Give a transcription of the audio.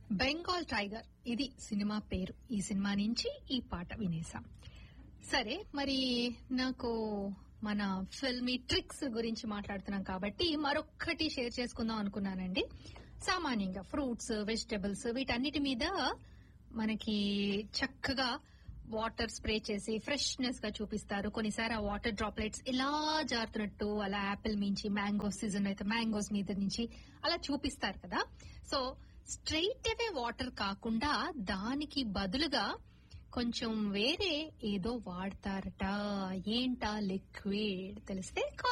Bengal tiger ఇది cinema పేరు ఈ సినిమా నుంచి ఈ పాట వినేసాం సరే మరి నాకు మన ఫిల్మీ ట్రిక్స్ గురించి మాట్లాడుతున్నాం కాబట్టి మరొక్కటి షేర్ చేసుకుందాం అనుకున్నానండి సామాన్యంగా ఫ్రూట్స్ వెజిటబుల్స్ వీటన్నిటి మీద మనకి చక్కగా వాటర్ స్ప్రే చేసి ఫ్రెష్నెస్ గా చూపిస్తారు కొన్నిసారి ఆ వాటర్ డ్రాప్లెట్స్ ఇలా జారుతున్నట్టు అలా యాపిల్ మించి మ్యాంగో సీజన్ అయితే మ్యాంగోస్ మీద నుంచి అలా చూపిస్తారు కదా సో స్ట్రైట్ అవే వాటర్ కాకుండా దానికి బదులుగా కొంచెం వేరే ఏదో వాడతారట ఏంటా లిక్విడ్ తెలిస్తే